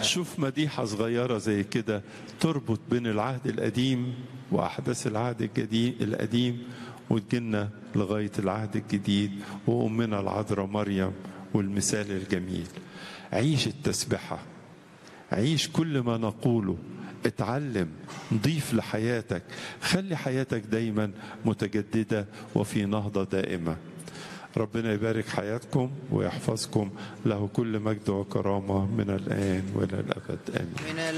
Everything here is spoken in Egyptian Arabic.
شوف مديحة صغيرة زي كده تربط بين العهد القديم وأحداث العهد الجديد القديم وتجينا لغاية العهد الجديد وأمنا العذراء مريم والمثال الجميل عيش التسبحة عيش كل ما نقوله اتعلم ضيف لحياتك خلي حياتك دايما متجددة وفي نهضة دائمة ربنا يبارك حياتكم ويحفظكم له كل مجد وكرامة من الآن وإلى الأبد آمين من